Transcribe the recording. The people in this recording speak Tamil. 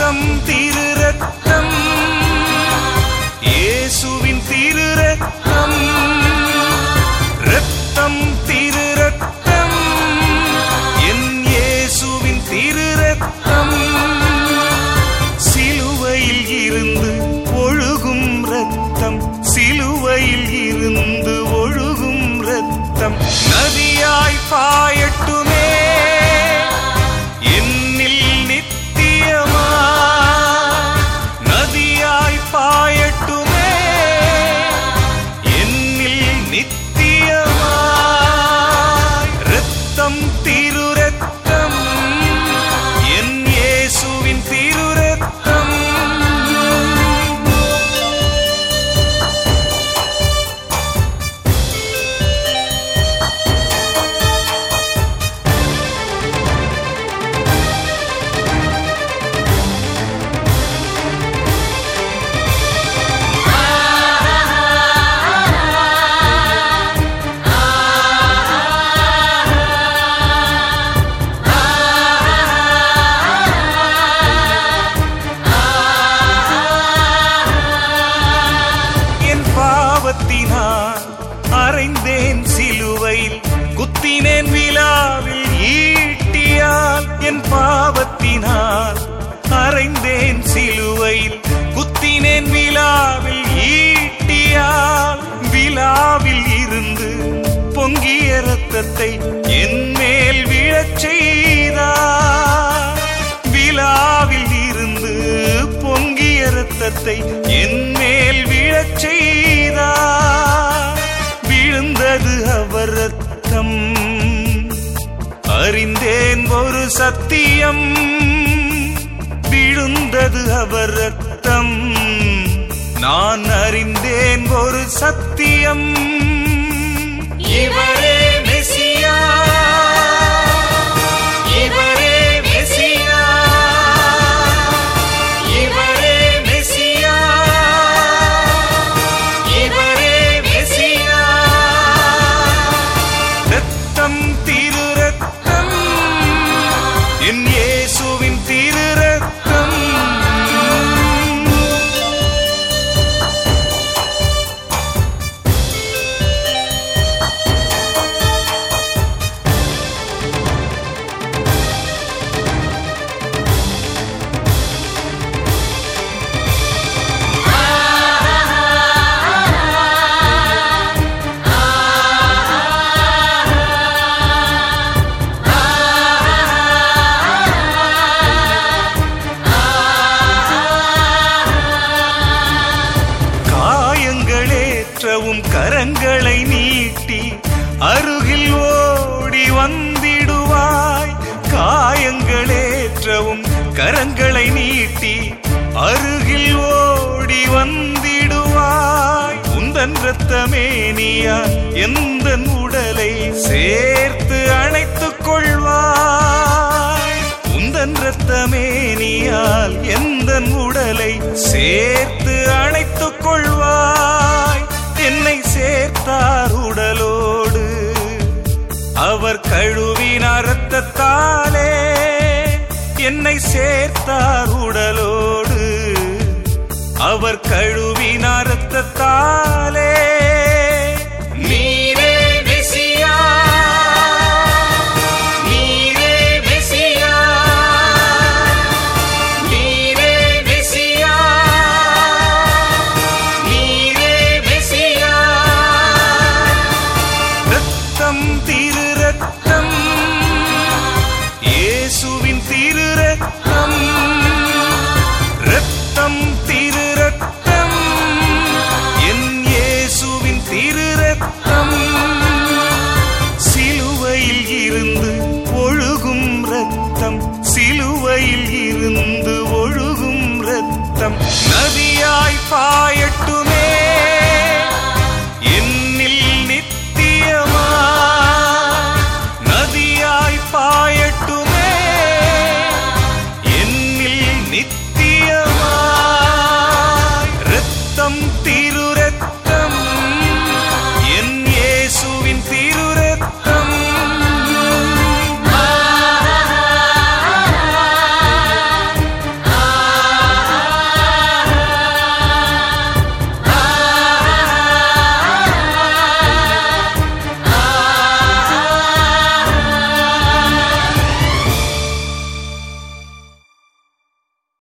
ரத்தம் திரு ரத்தம் இயேசுவின் திரு ரத்தம் ரத்தம் திரு ரத்தம் என் இயேசுவின் திரு ரத்தம் சிலுவையில் இருந்து ஒழுகும் ரத்தம் சிலுவையில் இருந்து ஒழுகும் ரத்தம் நதியாய் பாயட்டுமே என்னில் நித்தியமா நதியாய் பாயட்டுமே என்னில் நித்தியமாய் ரத்தம் திரு ரத்தம் என் இயேசுவின் திரு ரத்தம் என் பாவத்தினால் அறைந்தேன் சிலுவையில் குத்தினேன் விழாவில் ஈட்டியால் என் பாவத்தினால் அறைந்தேன் சிலுவையில் குத்தினேன் விழாவில் ஈட்டியால் விழாவில் இருந்து பொங்கிய ரத்தத்தை என் மேல் விழச் செய்தார் விழாவில் இருந்து பொங்கிய ரத்தத்தை என் மேல் விழச் செய்தார் விழுந்தது அவர் ரத்தம் அறிந்தேன் ஒரு சத்தியம் விழுந்தது அவர் ரத்தம் நான் அறிந்தேன் ஒரு சத்தியம் இவரே மெசியா இவரே மெசியா இவரே மெசியா இவரே மெசியா ரத்தம் திரு ரத்தம் என் இயேசுவின் திரு ரத்தம் காயங்களேற்றவும் கரங்களை நீட்டி அருகில் ஓடி வந்திடுவாய் காயங்களேற்றவும் கரங்களை நீட்டி அருகில் ஓடி வந்திடுவாய் உந்தன் ரத்தமேனியா எந்த உடலை சேர்த்து அணைத்துக் கொள்வாய் உந்தன் ரத்தமேனியால் எந்த உடலை சேர்த்து அணைத்துக் கொள்வாய் என்னை சேர்த்தார் உடலோடு அவர் கழுவினார் ரத்தத்தாலே என்னை சேர்த்தார் உடலோடு அவர் கழுவினார் ரத்தத்தாலே நீரே மெசியா நீரே மெசியா நீரே மெசியா நீரே மெசியா ரத்தம் திரு ரத்தம் இயேசுவின் திரு ரத்தம் ரத்தம் திரு ரத்தம் என் இயேசுவின் திரு ரத்தம் சிலுவையில் இருந்து ஒழுகும் ரத்தம் சிலுவையில் இருந்து ஒழுகும் ரத்தம் நதியாய் பாயட்டும்